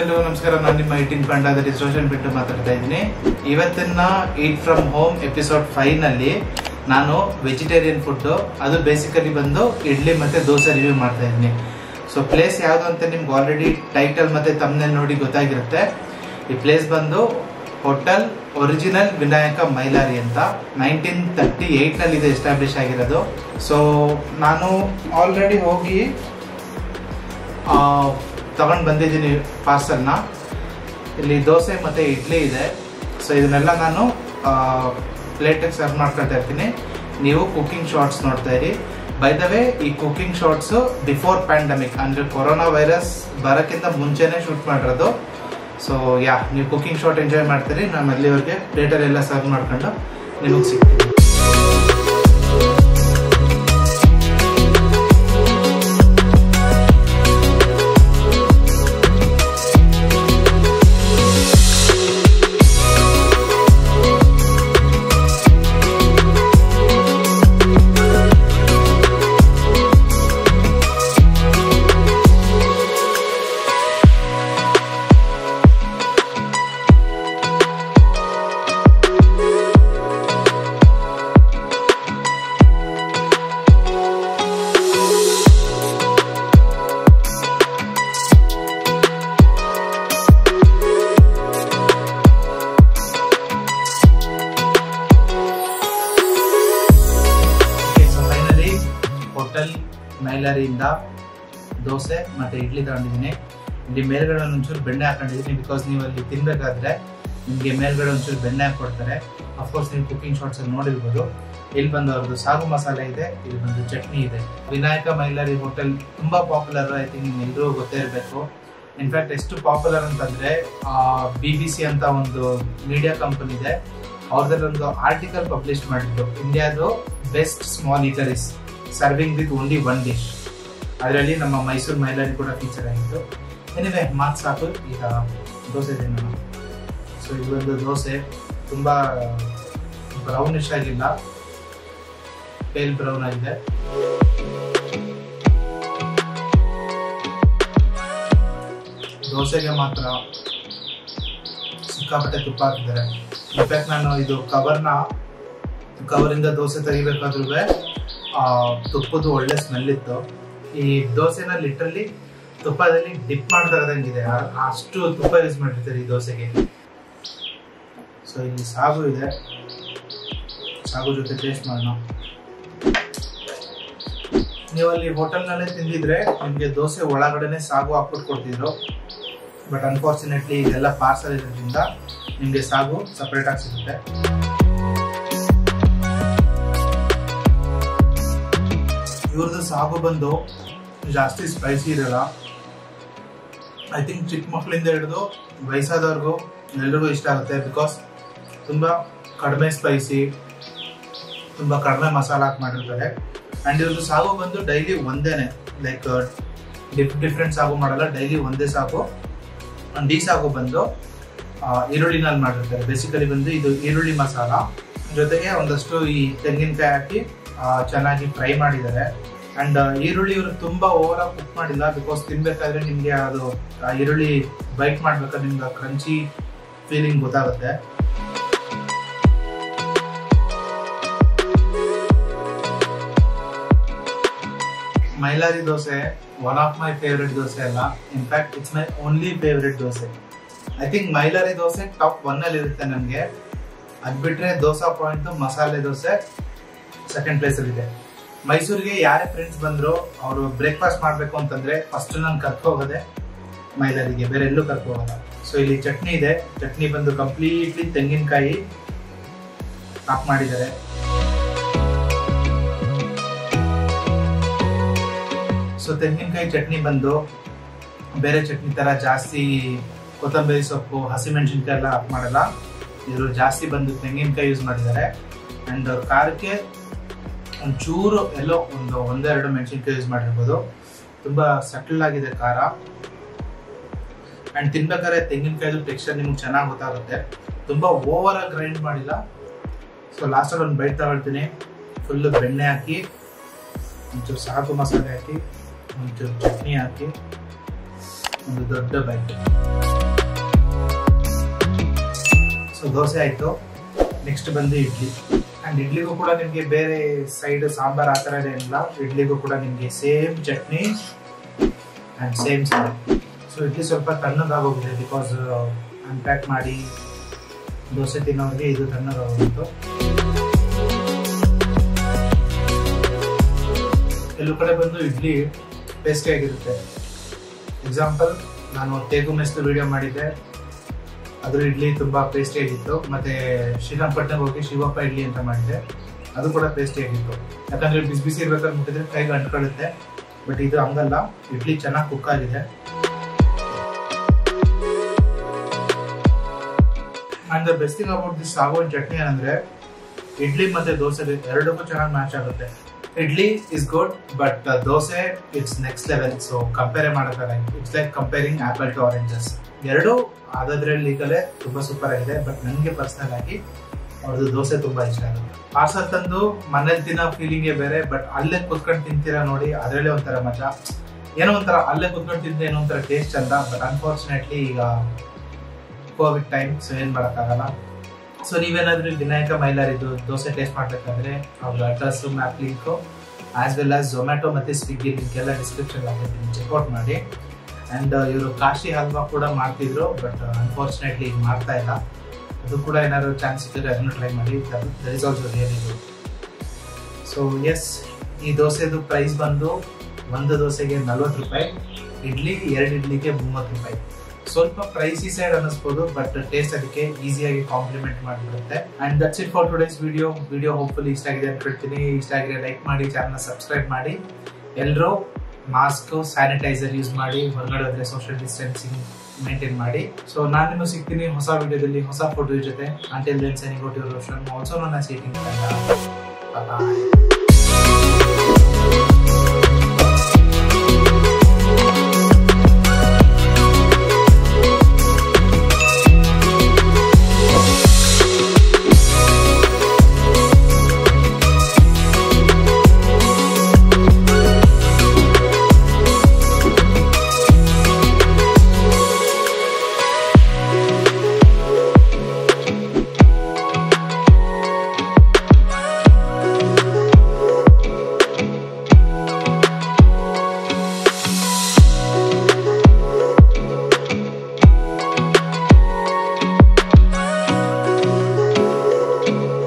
ಎಲ್ರಿಗೂ ನಮಸ್ಕಾರ ನಾನು ನಿಮ್ಮ ಏಟಿನ್ ಪಂಡ ಅದರಲ್ಲಿ ಸೋಷನ್ ಬಿಟ್ಟು ಮಾತಾಡ್ತಾ ಇದ್ದೀನಿ ಇವತ್ತಿನ eat from home episode five ನಲ್ಲಿ ನಾನು ವೆಜಿಟೇರಿಯನ್ ಫುಡ್ ಅದು ಬೇಸಿಕಲಿ ಬಂದು ಇಡ್ಲಿ ಮತ್ತೆ ದೋಸೆ ರಿವ್ಯೂ ಮಾಡ್ತಾ ಇದ್ದೀನಿ ಸೊ ಪ್ಲೇಸ್ ಯಾವುದು ಅಂತ ನಿಮ್ಗೆ ಆಲ್ರೆಡಿ ಟೈಟಲ್ ಮತ್ತೆ ತಮ್ಮನೇಲಿ ನೋಡಿ ಗೊತ್ತಾಗಿರುತ್ತೆ ಈ ಪ್ಲೇಸ್ ಬಂದು ಹೋಟೆಲ್ ಒರಿಜಿನಲ್ ವಿನಾಯಕ ಮೈಲಾರಿ ಅಂತ ನೈನ್ಟೀನ್ ತರ್ಟಿ ಏಯ್ಟ್ನಲ್ಲಿ ಇದು ಎಸ್ಟಾಬ್ಲಿಷ್ ಆಗಿರೋದು ಸೊ ನಾನು ಆಲ್ರೆಡಿ ಹೋಗಿ ತಗೊಂಡು ಬಂದಿದ್ದೀನಿ ಪಾರ್ಸಲ್ನ ಇಲ್ಲಿ ದೋಸೆ ಮತ್ತು ಇಡ್ಲಿ ಇದೆ ಸೊ ಇದನ್ನೆಲ್ಲ ನಾನು ಪ್ಲೇಟಿಗೆ ಸರ್ವ್ ಮಾಡ್ಕೊಳ್ತಾ ಇರ್ತೀನಿ ನೀವು ಕುಕಿಂಗ್ ಶಾರ್ಟ್ಸ್ ನೋಡ್ತಾ ಇರಿ ಬೈ ದ ವೇ ಈ ಕುಕಿಂಗ್ ಶಾರ್ಟ್ಸು ಬಿಫೋರ್ ಪ್ಯಾಂಡಮಿಕ್ ಅಂದರೆ ಕೊರೋನಾ ವೈರಸ್ ಬರೋಕ್ಕಿಂತ ಮುಂಚೆನೇ ಶೂಟ್ ಮಾಡಿರೋದು ಸೊ ಯಾ ನೀವು ಕುಕಿಂಗ್ ಶಾರ್ಟ್ ಎಂಜಾಯ್ ಮಾಡ್ತೀರಿ ನಾನು ಅಲ್ಲಿವರೆಗೆ ಪ್ಲೇಟಲ್ಲೆಲ್ಲ ಸರ್ವ್ ಮಾಡ್ಕೊಂಡು ನಿಮಗೆ ಸಿಗ್ತೀನಿ ಸೊ ಫೈನಲಿ ಹೋಟೆಲ್ ಮೈಲಾರಿಯಿಂದ ದೋಸೆ ಮತ್ತೆ ಇಡ್ಲಿ ತಗೊಂಡಿದ್ದೀನಿ ಇಲ್ಲಿ ಮೇಲ್ಗಡೆ ಒಂಚೂರು ಬೆಣ್ಣೆ ಹಾಕೊಂಡಿದ್ದೀನಿ ಬಿಕಾಸ್ ನೀವು ಅಲ್ಲಿ ತಿನ್ಬೇಕಾದ್ರೆ ನಿಮಗೆ ಮೇಲ್ಗಡೆ ಒಂಚೂರು ಬೆಣ್ಣೆ ಹಾಕೊಡ್ತಾರೆ ಅಫ್ಕೋರ್ಸ್ ನೀವು ಕುಕಿಂಗ್ ಶಾರ್ಟ್ಸ್ ಅಲ್ಲಿ ನೋಡಿರ್ಬೋದು ಇಲ್ಲಿ ಬಂದು ಅವ್ರದ್ದು ಸಾಗು ಮಸಾಲೆ ಇದೆ ಇಲ್ಲಿ ಬಂದು ಚಟ್ನಿ ಇದೆ ವಿನಾಯಕ ಮೈಲಾರಿ ಹೋಟೆಲ್ ತುಂಬಾ ಪಾಪ್ಯುಲರ್ ಐ ಥಿಂಕ್ ನಿಮ್ಗೆಲ್ಲರೂ ಗೊತ್ತೇ ಇರಬೇಕು ಇನ್ಫ್ಯಾಕ್ಟ್ ಎಷ್ಟು ಪಾಪ್ಯುಲರ್ ಅಂತಂದ್ರೆ ಬಿ ಬಿ ಸಿ ಅಂತ ಒಂದು ಮೀಡಿಯಾ ಕಂಪನಿ ಇದೆ ಅವ್ರದ್ರಲ್ಲಿ ಒಂದು ಆರ್ಟಿಕಲ್ ಪಬ್ಲಿಷ್ ಮಾಡಿದ್ರು ಇಂಡಿಯಾದು best small eateries serving with only one dish ಅದರಲ್ಲಿ ನಮ್ಮ ಮೈಸೂರು ಮೈಲಾರಿ ಕೂಡ ಫೀಚರ್ ಆಗಿತ್ತು ಎನಿವೆ ಮಾರ್ಕ್ಸ್ ಸಾಕು ಈಗ ದೋಸೆ ತಿನ್ನೋಣ ಸೊ ಇದೊಂದು ದೋಸೆ ತುಂಬ ಬ್ರೌನಿಶ್ ಆಗಿಲ್ಲ ಪೇಲ್ ಬ್ರೌನ್ ಆಗಿದೆ ದೋಸೆಗೆ ಮಾತ್ರ ಸಿಕ್ಕಾಪಟ್ಟೆ ತುಪ್ಪ ಹಾಕಿದ್ದಾರೆ ಇನ್ಫ್ಯಾಕ್ಟ್ ನಾನು ಇದು ಕವರ್ನ ಕವರಿಂದ ದೋಸೆ ತೆಗಿಬೇಕಾದ್ರೂ ತುಪ್ಪದ ಒಳ್ಳೆ ಸ್ಮೆಲ್ ಇತ್ತು ಈ ದೋಸೆನ ಲಿಟ್ರಲಿ ತುಪ್ಪದಲ್ಲಿ ಡಿಪ್ ಮಾಡ್ದಾಗದಂಗಿದೆ ಅಷ್ಟು ತುಪ್ಪ ಯೂಸ್ ಮಾಡಿರ್ತಾರೆ ಈ ದೋಸೆಗೆ ಸೊ ಇಲ್ಲಿ ಸಾಗು ಇದೆ ಸಾಗು ಜೊತೆ ಟೇಸ್ಟ್ ಮಾಡೋಣ ನೀವು ಅಲ್ಲಿ ಹೋಟೆಲ್ನಲ್ಲೇ ತಿಂದಿದ್ರೆ ನಿಮಗೆ ದೋಸೆ ಒಳಗಡೆನೆ ಸಾಗು ಹಾಕ್ಬಿಟ್ಟು ಕೊಡ್ತಿದ್ರು ಬಟ್ ಅನ್ಫಾರ್ಚುನೇಟ್ಲಿ ಇದೆಲ್ಲ ಪಾರ್ಸಲ್ ಇರೋದ್ರಿಂದ ನಿಮಗೆ ಸಾಗು ಸಪ್ರೇಟ್ ಆಗಿ ಸಿಗುತ್ತೆ ಇವ್ರದ್ದು ಸಾಗು ಬಂದು ಜಾಸ್ತಿ ಸ್ಪೈಸಿ ಇರಲ್ಲ ಐ ಥಿಂಕ್ ಚಿಕ್ಕ ಮಕ್ಕಳಿಂದ ಹಿಡಿದು ವಯಸ್ಸಾದವ್ರಿಗೂ ಎಲ್ರಿಗೂ ಇಷ್ಟ ಆಗುತ್ತೆ ಬಿಕಾಸ್ ತುಂಬ ಕಡಿಮೆ ಸ್ಪೈಸಿ ತುಂಬ ಕಡಿಮೆ ಮಸಾಲ ಹಾಕಿ ಮಾಡಿರ್ತಾರೆ ಆ್ಯಂಡ್ ಇವ್ರದ್ದು ಸಾಗು ಬಂದು ಡೈಲಿ ಒಂದೇನೆ ಲೈಕ್ ಡಿಫ್ ಡಿಫ್ರೆಂಟ್ ಸಾಗು ಮಾಡಲ್ಲ ಡೈಲಿ ಒಂದೇ ಸಾಗು ಆ್ಯಂಡ್ ಈ ಸಾಗು ಬಂದು ಈರುಳ್ಳಿನಲ್ಲಿ ಮಾಡಿರ್ತಾರೆ ಬೇಸಿಕಲಿ ಬಂದು ಇದು ಈರುಳ್ಳಿ ಮಸಾಲ ಜೊತೆಗೆ ಒಂದಷ್ಟು ಈ ತೆಂಗಿನಕಾಯಿ ಹಾಕಿ ಚೆನ್ನಾಗಿ ಫ್ರೈ ಮಾಡಿದ್ದಾರೆ ಅಂಡ್ ಈರುಳ್ಳಿ ಇವರು ತುಂಬಾ ಓವರ್ ಆಗಿ ಕುಕ್ ಮಾಡಿಲ್ಲ ಬಿಕಾಸ್ ತಿನ್ಬೇಕಾದ್ರೆ ನಿಮ್ಗೆ ಅದು ಈರುಳ್ಳಿ ಬೈಟ್ ಮಾಡ್ಬೇಕಾದ್ರೆ ನಿಮ್ಗೆ ಕ್ರಂಚಿ ಫೀಲಿಂಗ್ ಗೊತ್ತಾಗುತ್ತೆ Mylari dosa one of my favourite dosa ಅಲ್ಲ in fact it's my only favourite dosa I think Mylari dosa top one ಅಲ್ಲಿ ಇರುತ್ತೆ ನನಗೆ ಅದ್ ಬಿಟ್ರೆ ದೋಸಾ ಪಾಯಿಂಟ್ ಮಸಾಲೆ ದೋಸೆ ಸೆಕೆಂಡ್ ಪ್ಲೇಸ್ ಅಲ್ಲಿ ಇದೆ ಮೈಸೂರಿಗೆ ಯಾರೇ ಫ್ರೆಂಡ್ಸ್ ಬಂದ್ರು ಅವರು ಬ್ರೇಕ್ಫಾಸ್ಟ್ ಮಾಡಬೇಕು ಅಂತಂದ್ರೆ ಫಸ್ಟ್ ನಾನು ಕರ್ಕೊ ಹೋಗೋದೆ ಮೈಲಾರಿಗೆ ಬೇರೆ ಎಲ್ಲೂ ಕರ್ಕೊ ಹೋಗಲ್ಲ ಸೊ ಇಲ್ಲಿ ಚಟ್ನಿ ಇದೆ ಚಟ್ನಿ ಬಂದು ಕಂಪ್ಲೀಟ್ಲಿ ತೆಂಗಿನಕಾಯಿ ಹಾಕ್ ಮಾಡಿದ್ದಾರೆ ಸೊ ತೆಂಗಿನಕಾಯಿ ಚಟ್ನಿ ಬಂದು ಬೇರೆ ಚಟ್ನಿ ತರ ಜಾಸ್ತಿ ಕೊತ್ತಂಬರಿ ಸೊಪ್ಪು ಹಸಿಮೆಣಸಿನ್ಕಾಯಿ ಎಲ್ಲ ಹಾಕ್ ಮಾಡಲ್ಲ ಇವರು ಜಾಸ್ತಿ ಬಂದು ತೆಂಗಿನಕಾಯಿ ಯೂಸ್ ಮಾಡಿದ್ದಾರೆ ಅಂಡ್ ಖಾರಕ್ಕೆ ಒಂಚೂರು ಎಲ್ಲೋ ಒಂದು ಒಂದೆರಡು ಮೆಣಸಿನ್ಕಾಯಿ ಯೂಸ್ ಮಾಡಿರ್ಬೋದು ತುಂಬಾ ಸಟಲ್ ಆಗಿದೆ ಖಾರ ಅಂಡ್ ತಿನ್ಬೇಕಾದ್ರೆ ತೆಂಗಿನಕಾಯ್ದು ಟೆಕ್ಸ್ಚರ್ ನಿಮ್ಗೆ ಚೆನ್ನಾಗಿ ಗೊತ್ತಾಗುತ್ತೆ ತುಂಬಾ ಓವರ್ ಆಗಿ ಗ್ರೈಂಡ್ ಮಾಡಿಲ್ಲ ಸೊ ಲಾಸ್ಟಲ್ಲಿ ಒಂದು ಬೈಟ್ ತಗೊಳ್ತೀನಿ ಫುಲ್ ಬೆಣ್ಣೆ ಹಾಕಿ ಒಂಚೂರು ಸಾಕು ಮಸಾಲೆ ಹಾಕಿ ಒಂಚೂರು ಚಟ್ನಿ ಹಾಕಿ ಒಂದು ದೊಡ್ಡ ಬೈಟ್ ಸೊ ದೋಸೆ ಆಯಿತು ನೆಕ್ಸ್ಟ್ ಬಂದು ಇಡ್ಲಿ ಆ್ಯಂಡ್ ಇಡ್ಲಿಗೂ ಕೂಡ ನಿಮಗೆ ಬೇರೆ ಸೈಡ್ ಸಾಂಬಾರ್ ಆ ಥರ ಏನಿಲ್ಲ ಇಡ್ಲಿಗೂ ಕೂಡ ನಿಮಗೆ ಸೇಮ್ ಚಟ್ನಿ ಆ್ಯಂಡ್ ಸೇಮ್ ಸಾರು ಸೊ ಇಡ್ಲಿ ಸ್ವಲ್ಪ ತಣ್ಣಗಾಗೋಗಿದೆ ಬಿಕಾಸ್ ಅನ್ಪ್ಯಾಕ್ ಮಾಡಿ ದೋಸೆ ತಿನ್ನೋರಿಗೆ ಇದು ತಣ್ಣಗಾಗೋಗಿತ್ತು ಕೆಲವು ಕಡೆ ಬಂದು ಇಡ್ಲಿ ಟೇಸ್ಟಿ ಆಗಿರುತ್ತೆ ಎಕ್ಸಾಂಪಲ್ ನಾನು ತೇಗು ಮೆಸ್ತು ವಿಡಿಯೋ ಮಾಡಿದ್ದೆ ಅದ್ರ ಇಡ್ಲಿ ತುಂಬ ಟೇಸ್ಟಿ ಆಗಿತ್ತು ಮತ್ತೆ ಶ್ರೀರಂಗಪಟ್ಟಣಕ್ಕೆ ಹೋಗಿ ಶಿವಪ್ಪ ಇಡ್ಲಿ ಅಂತ ಮಾಡಿದ್ದೆ ಅದು ಕೂಡ ಟೇಸ್ಟಿ ಆಗಿತ್ತು ಯಾಕಂದ್ರೆ ಬಿಸಿ ಬಿಸಿ ಇರ್ಬೇಕಾದ್ರೆ ಮುಟ್ಟಿದ್ರೆ ಕೈಗೆ ಅಂಟ್ಕೊಳ್ಳುತ್ತೆ ಬಟ್ ಇದು ಹಂಗಲ್ಲ ಇಡ್ಲಿ ಚೆನ್ನಾಗಿ ಕುಕ್ ಆಗಿದೆ and the best thing about this ಸಾಗುವನ್ ಚಟ್ನಿ ಏನಂದ್ರೆ ಇಡ್ಲಿ ಮತ್ತೆ ದೋಸೆ ಎರಡಕ್ಕೂ ಚೆನ್ನಾಗಿ ಮ್ಯಾಚ್ ಆಗುತ್ತೆ idli is good but dosa it's next level so compare ಮಾಡೋಕ್ಕಾಗ it's like comparing apple to oranges ಎರಡು ಅದಾದ್ರಲ್ಲಿ ಈಗಲೇ ತುಂಬಾ ಸೂಪರ್ ಆಗಿದೆ ಬಟ್ ನನಗೆ ಪರ್ಸನಲ್ ಆಗಿ ಅವ್ರದ್ದು ದೋಸೆ ತುಂಬಾ ಇಷ್ಟ ಆಗುತ್ತೆ ಪಾರ್ಸಲ್ ತಂದು ಮನೇಲಿ ತಿನ್ನೋ ಫೀಲಿಂಗೇ ಬೇರೆ ಬಟ್ ಅಲ್ಲೇ ಕುತ್ಕೊಂಡು ತಿಂತೀರಾ ನೋಡಿ ಅದರಲ್ಲೇ ಒಂಥರ ಮಜಾ ಏನೋ ಒಂಥರ ಅಲ್ಲೇ ಕುತ್ಕೊಂಡು ತಿಂದ್ರೆ ಏನೋ ಒಂಥರ ಟೇಸ್ಟ್ ಚಂದ ಬಟ್ ಅನ್ಫಾರ್ಚುನೇಟ್ಲಿ ಈಗ ಕೋವಿಡ್ ಟೈಮ್ ಸೊ ಏನ್ ಮಾಡೋಕ್ಕಾಗಲ್ಲ ಸೊ ನೀವೇನಾದ್ರೂ ವಿನಾಯಕ ಮೈಲಾರಿದು ದೋಸೆ ಟೇಸ್ಟ್ ಮಾಡ್ಬೇಕಾದ್ರೆ ಅವ್ರ address map link as well as Zomato ಮತ್ತೆ ಸ್ವಿಗ್ಗಿ ಲಿಂಕ್ ಎಲ್ಲ ಡಿಸ್ಕ್ರಿಪ್ಷನ್ ಹಾಕಿರ್ತೀನಿ ಚೆಕ್ಔಟ್ ಮಾಡಿ ಆ್ಯಂಡ್ ಇವರು ಕಾಶಿ ಹಲ್ವಾ ಕೂಡ ಮಾಡ್ತಿದ್ರು ಬಟ್ ಅನ್ಫಾರ್ಚುನೇಟ್ಲಿ ಈಗ ಮಾಡ್ತಾ ಇಲ್ಲ ಅದು ಕೂಡ ಏನಾದ್ರು ಚಾನ್ಸ್ ಇದ್ದರೆ ಅದನ್ನು ಟ್ರೈ ಮಾಡಿ that is also really good so yes ಈ ದೋಸೆದು ಪ್ರೈಸ್ ಬಂದು ಒಂದು ದೋಸೆಗೆ ನಲ್ವತ್ತು ರೂಪಾಯಿ ಇಡ್ಲಿ ಎರಡು ಇಡ್ಲಿಗೆ ಮೂವತ್ತು ರೂಪಾಯಿ ಸ್ವಲ್ಪ ಪ್ರೈಸಿ ಸೈಡ್ ಅನ್ನಿಸ್ಬೋದು ಬಟ್ ಟೇಸ್ಟ್ ಅದಕ್ಕೆ ಈಸಿಯಾಗಿ ಕಾಂಪ್ಲಿಮೆಂಟ್ ಮಾಡಿಬಿಡುತ್ತೆ and that's it for today's video video hopefully ಇಷ್ಟ ಆಗಿದೆ ಅನ್ಕೊಳ್ತೀನಿ ಇಷ್ಟ ಆಗಿದೆ ಲೈಕ್ ಮಾಡಿ ಚಾನಲ್ನ ಸಬ್ಸ್ಕ್ರೈಬ್ ಮಾಡಿ ಎಲ್ಲರೂ ಮಾಸ್ಕ್ ಸ್ಯಾನಿಟೈಸರ್ ಯೂಸ್ ಮಾಡಿ ಹೊರಗಡೆ ಹೋದ್ರೆ ಸೋಷಿಯಲ್ ಡಿಸ್ಟೆನ್ಸಿಂಗ್ ಮೇಂಟೈನ್ ಮಾಡಿ ಸೊ ನಾನು ನಿಮಗೆ ಸಿಗ್ತೀನಿ ಹೊಸ ವಿಡಿಯೋದಲ್ಲಿ ಹೊಸ ಫೋಟೋ ಜೊತೆ until then signing out your also ನನ್ನ ಸೀಟಿಂಗ್ ಬಾಯ್